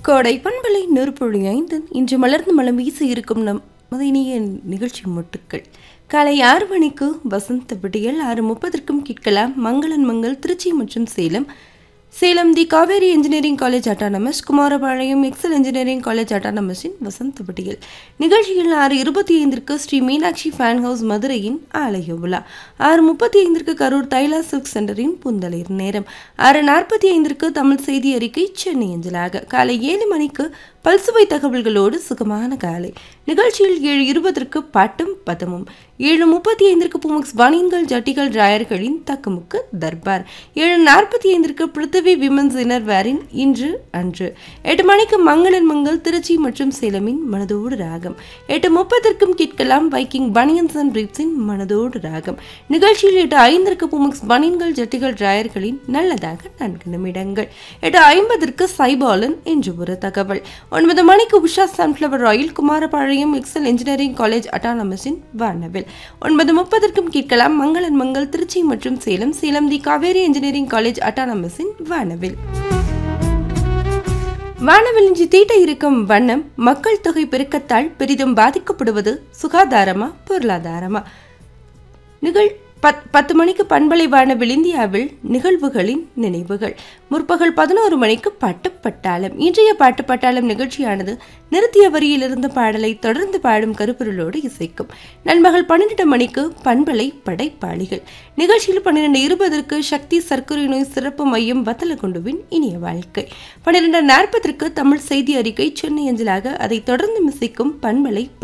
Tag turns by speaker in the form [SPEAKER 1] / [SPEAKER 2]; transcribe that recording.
[SPEAKER 1] கோடை பண்பலை நெருப்புழி ஐந்து இன்று மலர்ந்து மலம் வீச இருக்கும் நம் மதினிய நிகழ்ச்சி மொட்டுக்கள் காலை ஆறு மணிக்கு வசந்த விடியல் ஆறு முப்பதற்கும் கேட்கலாம் மங்களன் மங்கள் திருச்சி மற்றும் Salem Salem the Kaveri engineering college autonomous Kumarapalayam Excel engineering college அட்டானமஸின் வசந்த விடியல் நிகழ்ச்சியில் ஆறு இருபத்தி ஐந்திற்கு ஸ்ரீ மீனாட்சி ஃபேன் ஹவுஸ் மதுரையின் ஆலய விழா ஆறு முப்பத்தி ஐந்திற்கு கரூர் தைலா சில்க் சென்டரின் புந்தளிர் நேரம் ஆறு நாற்பத்தி ஐந்திற்கு தமிழ் செய்தி அறிக்கை சென்னை அஞ்சலாக காலை ஏழு மணிக்கு பல்சுவை தகவல்களோடு சுகமான காலை நிகழ்ச்சியில் ஏழு இருபதற்கு பாட்டும் பதமும் ஏழு முப்பத்தி ஐந்திற்கு புமக்ஸ் பனியன்கள் ஜட்டிகள் ராயர்களின் தக்கமுக்கு தர்பார் ஏழு நாற்பத்தி ஐந்திற்கு பிருத்திவி விமன்ஸ் இன்னர்வேரின் இன்று அன்று எட்டு மணிக்கு மங்களன் மங்கள் திருச்சி மற்றும் சேலமின் மனதோடு ராகம் எட்டு முப்பதற்கும் கேட்கலாம் வைக்கிங் பனியன்ஸ் அண்ட் பிரீப்ஸின் மனதோடு ராகம் நிகழ்ச்சியில் எட்டு ஐந்திற்கு புமக்ஸ் பனியன்கள் ஜட்டிகள் ராயர்களின் நல்லதாக நான்கு நிமிடங்கள் எட்டு ஐம்பதற்கு சைபாலன் என்று ஒரு தகவல் ஒன்பது மணிக்கு Usha sunflower oil Kumarapalayam Excel engineering college அட்டானமஸின் வானவில் ஒன்பது முப்பதற்கும் கேட்கலாம் மங்களன் மங்கள் திருச்சி மற்றும் Salem Salem the Kaveri engineering college அட்டானமஸின் வானவில் வானவில் இன்று தீட்ட இருக்கும் வண்ணம் மக்கள் தொகை பெருக்கத்தால் பெரிதும் பாதிக்கப்படுவது சுகாதாரமா பொருளாதாரமா நிகழ் பத் பத்து மணிக்கு பண்பலை வானவில் இந்தியாவில் நிகழ்வுகளின் நினைவுகள் முற்பகல் பதினோரு மணிக்கு பாட்டு பட்டாளம் இன்றைய பாட்டு பட்டாளம் நிகழ்ச்சியானது நிறுத்திய வரியிலிருந்து பாடலை தொடர்ந்து பாடும் கருப்பொருளோடு இசைக்கும் நண்பகல் பன்னிரண்டு மணிக்கு பண்பலை படைப்பாளிகள் நிகழ்ச்சியில் பன்னிரெண்டு இருபதற்கு சக்தி சர்க்கரை நோய் சிறப்பு மையம் வத்தலகுண்டுவின் இனிய வாழ்க்கை பன்னிரெண்டு நாற்பதற்கு தமிழ் செய்தி அறிக்கை சென்னை அஞ்சலாக அதை தொடர்ந்து மிசிக்கும் பண்பலை